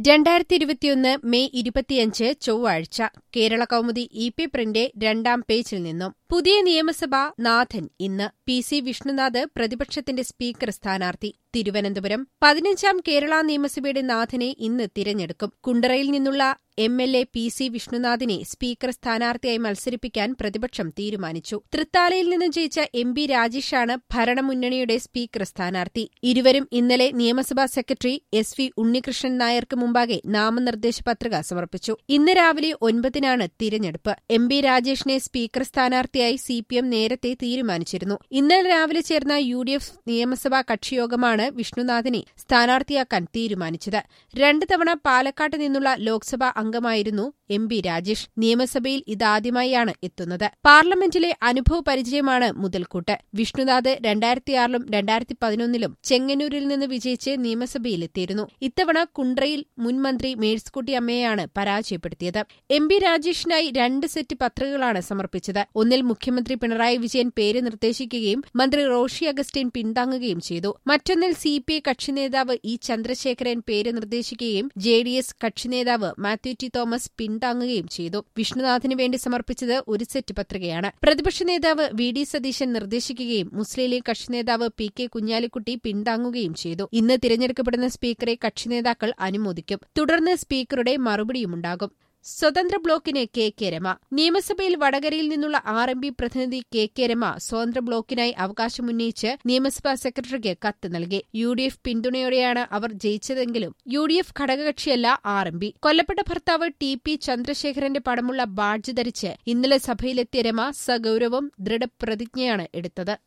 രണ്ടായിരത്തി ഇരുപത്തിയൊന്ന് മെയ് ഇരുപത്തിയഞ്ച് ചൊവ്വാഴ്ച Kerala Kaumudi E P print രണ്ടാം പേജിൽ നിന്നും പുതിയ നിയമസഭാ നാഥൻ ഇന്ന് പി സി വിഷ്ണുനാഥ് പ്രതിപക്ഷത്തിന്റെ സ്പീക്കർ സ്ഥാനാർത്ഥി തിരുവനന്തപുരം പതിനഞ്ചാം കേരള നിയമസഭയുടെ നാഥനെ ഇന്ന് തിരഞ്ഞെടുക്കും കുണ്ടറയിൽ നിന്നുള്ള M L A P C വിഷ്ണുനാഥിനെ സ്പീക്കർ സ്ഥാനാർത്ഥിയായി മത്സരിപ്പിക്കാൻ പ്രതിപക്ഷം തീരുമാനിച്ചു തൃത്താലയിൽ നിന്നും ജയിച്ച എം ബി രാജേഷാണ് ഭരണമുന്നണിയുടെ സ്പീക്കർ സ്ഥാനാർത്ഥി ഇരുവരും ഇന്നലെ നിയമസഭാ സെക്രട്ടറി എസ് വി ഉണ്ണികൃഷ്ണൻ നായർക്ക് മുമ്പാകെ നാമനിർദ്ദേശ പത്രിക സമർപ്പിച്ചു ഇന്ന് രാവിലെ ഒൻപതിനാണ് തിരഞ്ഞെടുപ്പ് എം ബി രാജേഷിനെ സ്പീക്കർ സ്ഥാനാർത്ഥിയായി സി പി എം നേരത്തെ തീരുമാനിച്ചിരുന്നു ഇന്നലെ രാവിലെ ചേർന്ന യു ഡി എഫ് നിയമസഭാ കക്ഷിയോഗമാണ് വിഷ്ണുനാഥിനെ സ്ഥാനാർത്ഥിയാക്കാൻ തീരുമാനിച്ചത് രണ്ട് തവണ പാലക്കാട്ട് നിന്നുള്ള ലോക്സഭാ അംഗമായിരുന്നു എം ബി രാജേഷ് നിയമസഭയിൽ ഇതാദ്യമായാണ് എത്തുന്നത് പാർലമെന്റിലെ അനുഭവ പരിചയമാണ് മുതൽക്കൂട്ട് വിഷ്ണുനാഥ് രണ്ടായിരത്തിയാറിലും രണ്ടായിരത്തി പതിനൊന്നിലും ചെങ്ങന്നൂരിൽ നിന്ന് വിജയിച്ച് നിയമസഭയിലെത്തിയിരുന്നു ഇത്തവണ കുണ്ട്രയിൽ മുൻ മന്ത്രി മേഴ്സ്കുട്ടി അമ്മയെയാണ് പരാജയപ്പെടുത്തിയത് എം ബി രാജേഷിനായി രണ്ട് സെറ്റ് പത്രികകളാണ് സമർപ്പിച്ചത് ഒന്നിൽ മുഖ്യമന്ത്രി പിണറായി വിജയൻ പേര് നിർദ്ദേശിക്കുകയും മന്ത്രി റോഷി അഗസ്റ്റിൻ പിന്താങ്ങുകയും ചെയ്തു മറ്റൊന്നിൽ സി പി ഐ കക്ഷി നേതാവ് ഇ ചന്ദ്രശേഖരൻ പേര് നിർദ്ദേശിക്കുകയും ജെ ഡി എസ് കക്ഷി നേതാവ് മാത്യു ടി തോമസ് പിന്താങ്ങുകയും ചെയ്തു വിഷ്ണുനാഥിന് വേണ്ടി സമർപ്പിച്ചത് ഒരു സെറ്റ് പത്രികയാണ് പ്രതിപക്ഷ നേതാവ് വി ഡി സതീശൻ നിർദ്ദേശിക്കുകയും മുസ്ലിം ലീഗ് കക്ഷി നേതാവ് പി കെ കുഞ്ഞാലിക്കുട്ടി പിന്താങ്ങുകയും ചെയ്തു ഇന്ന് തിരഞ്ഞെടുക്കപ്പെടുന്ന സ്പീക്കറെ കക്ഷി നേതാക്കൾ അനുമോദിക്കും തുടർന്ന് സ്പീക്കറുടെ മറുപടിയുമുണ്ടാകും സ്വതന്ത്ര ബ്ലോക്കിന് കെ കെ രമ നിയമസഭയിൽ വടകരയിൽ നിന്നുള്ള ആർ എം പി പ്രതിനിധി കെ കെ രമ സ്വതന്ത്ര ബ്ലോക്കിനായി അവകാശമുന്നയിച്ച് നിയമസഭാ സെക്രട്ടറിക്ക് കത്ത് നൽകി യു ഡി എഫ് പിന്തുണയോടെയാണ് അവർ ജയിച്ചതെങ്കിലും യു ഡി എഫ് ഘടകകക്ഷിയല്ല ആർ എം പി കൊല്ലപ്പെട്ട ഭർത്താവ് ടി പി ചന്ദ്രശേഖരന്റെ പടമുള്ള ബാഡ്ജ് ധരിച്ച് ഇന്നലെ സഭയിലെത്തിയ രമ സഗൌരവം ദൃഢപ്രതിജ്ഞയാണ് എടുത്തത്